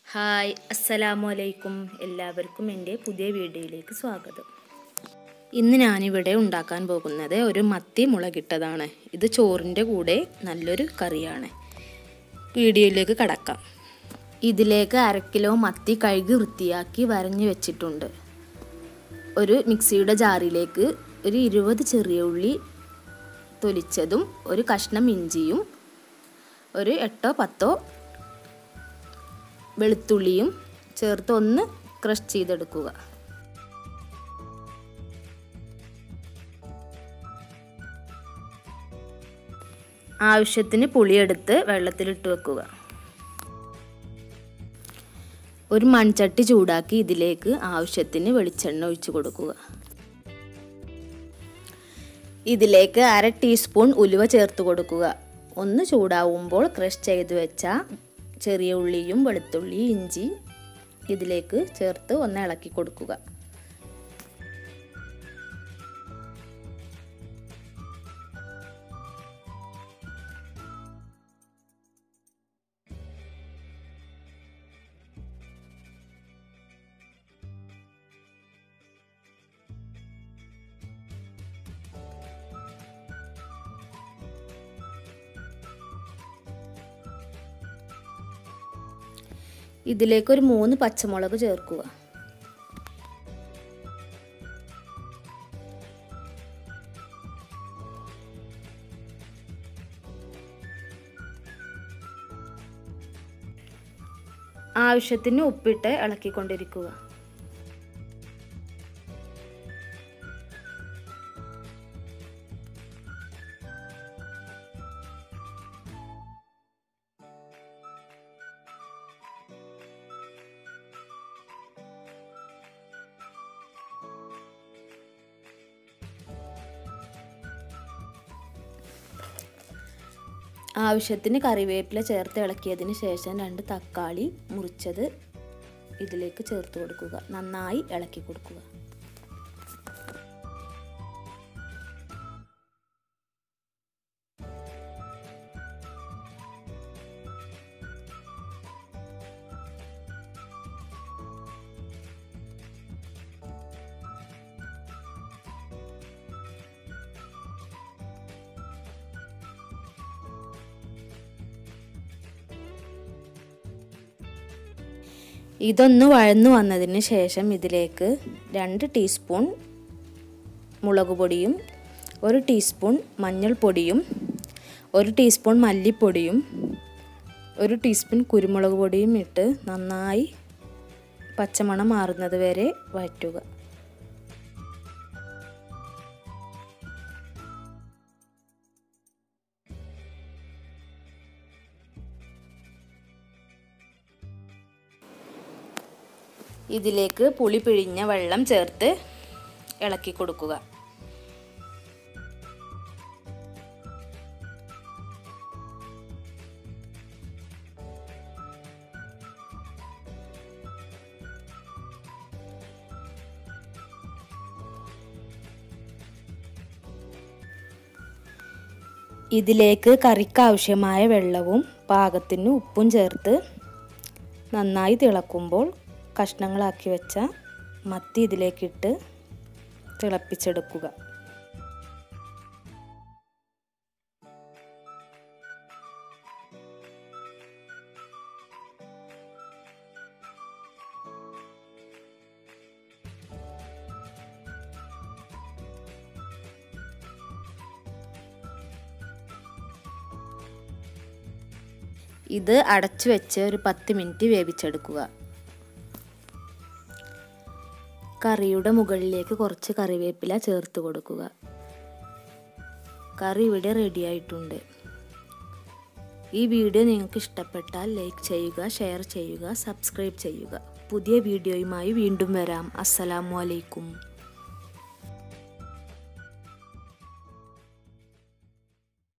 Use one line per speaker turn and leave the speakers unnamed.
hi അസ്സലാമു അലൈക്കും എല്ലാവർക്കും എൻ്റെ പുതിയ വീഡിയോയിലേക്ക് സ്വാഗതം ഇന്ന് ഞാനിവിടെ ഉണ്ടാക്കാൻ പോകുന്നത് ഒരു മത്തി മുളകിട്ടതാണ് ഇത് ചോറിൻ്റെ കൂടെ നല്ലൊരു കറിയാണ് വീഡിയോയിലേക്ക് കടക്കാം ഇതിലേക്ക് അര കിലോ മത്തി കഴുകി വൃത്തിയാക്കി വരഞ്ഞു വെച്ചിട്ടുണ്ട് ഒരു മിക്സിയുടെ ജാറിലേക്ക് ഒരു ഇരുപത് ചെറിയ ഉള്ളി തൊലിച്ചതും ഒരു കഷ്ണം ഇഞ്ചിയും ഒരു എട്ടോ പത്തോ വെളുത്തുള്ളിയും ചേർത്ത് ഒന്ന് ക്രഷ് ചെയ്തെടുക്കുക ആവശ്യത്തിന് പുളിയെടുത്ത് വെള്ളത്തിലിട്ട് വെക്കുക ഒരു മൺചട്ടി ചൂടാക്കി ഇതിലേക്ക് ആവശ്യത്തിന് വെളിച്ചെണ്ണ ഒഴിച്ചു കൊടുക്കുക ഇതിലേക്ക് അര ടീസ്പൂൺ ഉലുവ ചേർത്ത് കൊടുക്കുക ഒന്ന് ചൂടാവുമ്പോൾ ക്രഷ് ചെയ്ത് വെച്ച ചെറിയ ഉള്ളിയും വെളുത്തുള്ളി ഇഞ്ചി ഇതിലേക്ക് ചേർത്ത് ഒന്ന് ഇളക്കി കൊടുക്കുക ഇതിലേക്ക് ഒരു മൂന്ന് പച്ചമുളക് ചേർക്കുക ആവശ്യത്തിന് ഉപ്പിട്ട് ഇളക്കിക്കൊണ്ടിരിക്കുക ആവശ്യത്തിന് കറിവേപ്പില ചേർത്ത് ഇളക്കിയതിന് ശേഷം രണ്ട് തക്കാളി മുറിച്ചത് ഇതിലേക്ക് ചേർത്ത് കൊടുക്കുക നന്നായി ഇളക്കി കൊടുക്കുക ഇതൊന്ന് വഴന്നു വന്നതിന് ശേഷം ഇതിലേക്ക് രണ്ട് ടീസ്പൂൺ മുളക് പൊടിയും ഒരു ടീസ്പൂൺ മഞ്ഞൾപ്പൊടിയും ഒരു ടീസ്പൂൺ മല്ലിപ്പൊടിയും ഒരു ടീസ്പൂൺ കുരുമുളക് പൊടിയും ഇട്ട് നന്നായി പച്ചമണം മാറുന്നത് വരെ വഴറ്റുക ഇതിലേക്ക് പുളി പിഴിഞ്ഞ വെള്ളം ചേർത്ത് ഇളക്കി കൊടുക്കുക ഇതിലേക്ക് കറിക്ക് ആവശ്യമായ വെള്ളവും പാകത്തിന് ഉപ്പും ചേർത്ത് നന്നായി തിളക്കുമ്പോൾ കഷ്ണങ്ങളാക്കി വെച്ച മത്തി ഇതിലേക്കിട്ട് തിളപ്പിച്ചെടുക്കുക ഇത് അടച്ചു വെച്ച് ഒരു പത്ത് മിനിറ്റ് വേവിച്ചെടുക്കുക കറിയുടെ മുകളിലേക്ക് കുറച്ച് കറിവേപ്പില ചേർത്ത് കൊടുക്കുക കറി ഇവിടെ റെഡി ആയിട്ടുണ്ട് ഈ വീഡിയോ നിങ്ങൾക്ക് ഇഷ്ടപ്പെട്ടാൽ ലൈക്ക് ചെയ്യുക ഷെയർ ചെയ്യുക സബ്സ്ക്രൈബ് ചെയ്യുക പുതിയ വീഡിയോയുമായി വീണ്ടും വരാം അസ്സലാമു അലൈക്കും